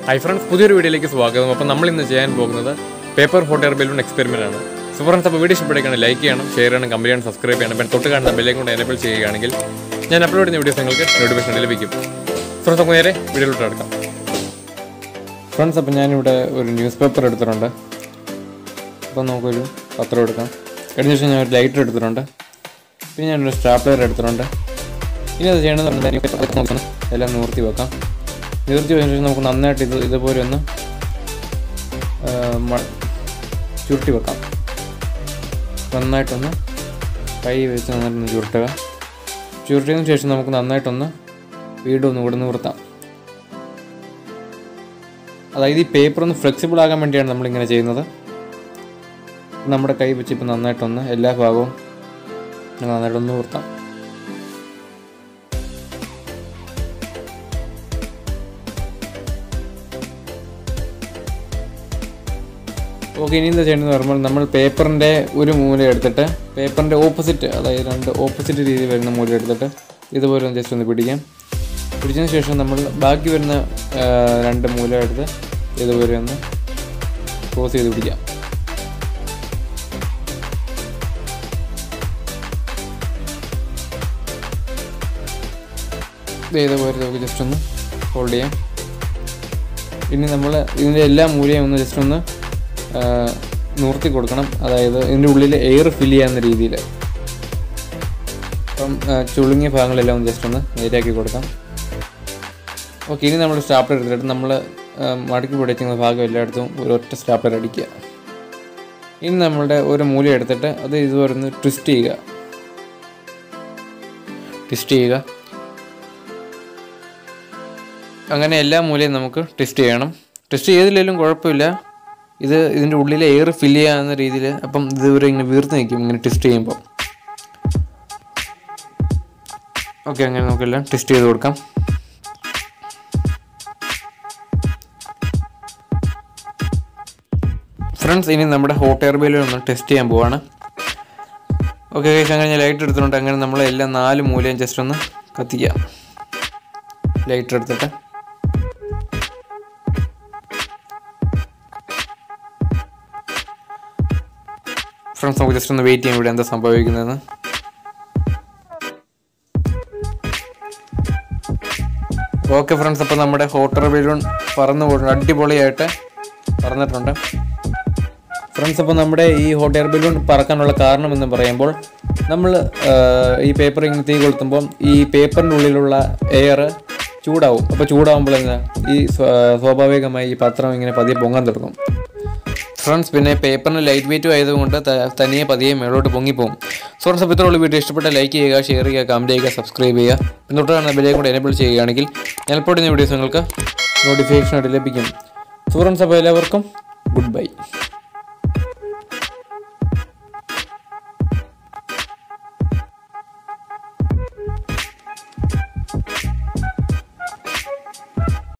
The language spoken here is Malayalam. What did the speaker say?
ഹൈ ഫ്രണ്ട്സ് പുതിയൊരു വീഡിയോയിലേക്ക് സ്വാഗതം അപ്പോൾ നമ്മൾ ഇന്ന് ചെയ്യാൻ പോകുന്നത് paper hot air balloon experiment ആണ് സോ ഫ്രണ്ട്സ് അപ്പോൾ വീഡിയോ ഇഷ്ടപ്പെടുകയാണ് ലൈക്ക് ചെയ്യണം ഷെയർ ചെയ്യണം കമ്പനി ചെയ്യണം സബ്സ്ക്രൈബ് ചെയ്യണം പിന്നെ തൊട്ട് കാണുന്ന ബെല്ലേക്ക് കൊണ്ട് എനേബിൾ ചെയ്യുകയാണെങ്കിൽ ഞാൻ അപ്ലോഡ് ചെയ്യുന്ന വീഡിയോസ് നിങ്ങൾക്ക് നോട്ടിഫിക്കേഷൻ ലഭിക്കും ഫ്രണ്ട്സ് നമുക്ക് നേരെ വീഡിയോയിലോട്ട് എടുക്കാം ഫ്രണ്ട്സ് അപ്പോൾ ഞാനിവിടെ ഒരു ന്യൂസ് പേപ്പർ എടുത്തിട്ടുണ്ട് അപ്പോൾ നമുക്കൊരു പത്രം എടുക്കാം കഴിഞ്ഞ ശേഷം ഞാൻ ഒരു ലൈറ്റർ എടുത്തിട്ടുണ്ട് പിന്നെ ഞാനൊരു സ്റ്റാപ്ലർ എടുത്തിട്ടുണ്ട് ഇനി അത് ചെയ്യണമെന്ന് പറഞ്ഞാൽ നോക്കണം എല്ലാം നിവർത്തി വെക്കാം നിവർത്തി വെച്ചതിന് ശേഷം നമുക്ക് നന്നായിട്ട് ഇത് ഇതുപോലെ ഒന്ന് ആ, മ- ചുരുട്ടി വെക്കാം നന്നായിട്ടൊന്ന് കൈ വെച്ച് നന്നായിട്ടൊന്ന് ചുരുട്ടുക ചുരുട്ടിയതിന് ശേഷം നമുക്ക് നന്നായിട്ടൊന്ന് വീണ്ടും ഒന്ന് ഇവിടെ നിവർത്താം അതായത് ഈ പേപ്പർ ഒന്ന് ഫ്ലെക്സിബിൾ ആകാൻ വേണ്ടിയാണ് നമ്മളിങ്ങനെ ചെയ്യുന്നത് നമ്മുടെ കൈ വെച്ച് ഇപ്പം നന്നായിട്ടൊന്ന് എല്ലാ ഭാഗവും ഞങ്ങൾ നന്നായിട്ടൊന്ന് നിവർത്താം ഓക്കെ ഇനി എന്താ ചെയ്യേണ്ടതെന്ന് പറയുമ്പോൾ നമ്മൾ പേപ്പറിൻ്റെ ഒരു മൂല എടുത്തിട്ട് പേപ്പറിൻ്റെ ഓപ്പോസിറ്റ് അതായത് രണ്ട് ഓപ്പോസിറ്റ് രീതിയിൽ വരുന്ന മൂല എടുത്തിട്ട് ഇതുപോലെ ഒന്ന് ജസ്റ്റ് ഒന്ന് പിടിക്കാം പിടിച്ചതിന് ശേഷം നമ്മൾ ബാക്കി വരുന്ന ആ, രണ്ട് മൂല എടുത്ത് ഇതുപോലെ ഒന്ന് ക്രോസ് ചെയ്ത് പിടിക്കാം ദേ ഇതുപോലെ നമുക്ക് ജസ്റ്റ് ഒന്ന് ഹോൾഡ് ചെയ്യാം ഇനി നമ്മൾ ഇതിൻ്റെ എല്ലാ മൂലയും ഒന്ന് ജസ്റ്റ് ഒന്ന് ആ, നിവർത്തി കൊടുക്കണം അതായത് ഇതിൻ്റെ ഉള്ളിൽ എയർ ഫില്ല് ചെയ്യാവുന്ന രീതിയിൽ അപ്പം ആ, ചുളുങ്ങിയ ഭാഗങ്ങളെല്ലാം ഒന്ന് ജസ്റ്റ് ഒന്ന് നേരാക്കി കൊടുക്കാം ഓക്കെ ഇനി നമ്മൾ സ്റ്റാപ്ലർ എടുത്തിട്ട് നമ്മൾ മടക്കി പിടിക്കുന്ന ഭാഗം എല്ലായിടത്തും ഒരൊറ്റ സ്റ്റാപ്ലർ അടിക്കുക ഇനി നമ്മളുടെ ഒരു മൂല എടുത്തിട്ട് അത് ഇതുപോലെ ഒന്ന് ട്വിസ്റ്റ് ചെയ്യുക ട്വിസ്റ്റ് ചെയ്യുക അങ്ങനെ എല്ലാ മൂലയും നമുക്ക് ടെസ്റ്റ് ചെയ്യണം ടെസ്റ്റ് ചെയ്തില്ലെങ്കിലും കുഴപ്പമില്ല ഇത് ഇതിൻ്റെ ഉള്ളിലെ എയർ ഫില്ല് ചെയ്യാവുന്ന രീതിയിൽ അപ്പം ഇതുവരെ ഇങ്ങനെ വീർത്ത് നിൽക്കും ഇങ്ങനെ ടെസ്റ്റ് ചെയ്യുമ്പോൾ ഓക്കെ അങ്ങനെ നമുക്കെല്ലാം ടെസ്റ്റ് ചെയ്ത് കൊടുക്കാം ഫ്രണ്ട്സ് ഇനി നമ്മുടെ ഹോട്ട് എയർ ബലൂൺ ഒന്ന് ടെസ്റ്റ് ചെയ്യാൻ പോവാണ് ഓക്കെ അങ്ങനെ ഞാൻ ലൈറ്റ് എടുത്തിട്ടുണ്ട് അങ്ങനെ നമ്മൾ എല്ലാ നാല് മൂലയും ജസ്റ്റ് ഒന്ന് കത്തിക്കാം ലൈറ്റ് എടുത്തിട്ട് ഫ്രണ്ട്സ് നമുക്ക് ജസ്റ്റ് ഒന്ന് വെയിറ്റ് ചെയ്യാൻ ഇവിടെ എന്താ സംഭവിക്കുന്നതെന്ന് ഓക്കെ ഫ്രണ്ട്സ് അപ്പോൾ നമ്മുടെ ഹോട്ടർ ബലൂൺ പറന്നു പോയിട്ടുണ്ട് അടിപൊളിയായിട്ട് പറന്നിട്ടുണ്ട് ഫ്രണ്ട്സ് അപ്പോൾ നമ്മുടെ ഈ ഹോട്ട് എയർ ബലൂൺ പറക്കാനുള്ള കാരണം എന്ന് പറയുമ്പോൾ നമ്മൾ ഈ പേപ്പർ ഇങ്ങനെ തീ കൊളുത്തുമ്പോൾ ഈ പേപ്പറിൻ്റെ ഉള്ളിലുള്ള എയർ ചൂടാവും അപ്പോൾ ചൂടാവുമ്പോൾ എന്താ ഈ സ്വ- സ്വാഭാവികമായി ഈ പത്രം ഇങ്ങനെ പതിയെ പൊങ്ങാൻ തുടങ്ങും ഫ്രണ്ട്സ് പിന്നെ പേപ്പറിന് ലൈറ്റ് വെയിറ്റും ആയതുകൊണ്ട് ത- തനിയെ പതിയെ മേളോട്ട് പൊങ്ങിപ്പോകും സോ ഫ്രണ്ട്സ് അപ്പോൾ ഇത്രയുള്ള വീഡിയോ ഇഷ്ടപ്പെട്ട ലൈക്ക് ചെയ്യുക ഷെയർ ചെയ്യുക കമൻറ്റ് ചെയ്യുക സബ്സ്ക്രൈബ് ചെയ്യുക പിന്നെ തൊട്ട് കാണുന്ന ബെല്ലേ കൂടെ എനേബിൾ ചെയ്യുകയാണെങ്കിൽ ഞാൻ ഇപ്പോൾ ഇടുന്ന വീഡിയോസ് നിങ്ങൾക്ക് നോട്ടിഫിക്കേഷൻ ആയിട്ട് ലഭിക്കും സോ ഫ്രണ്ട്സ് അപ്പോൾ എല്ലാവർക്കും ഗുഡ് ബൈ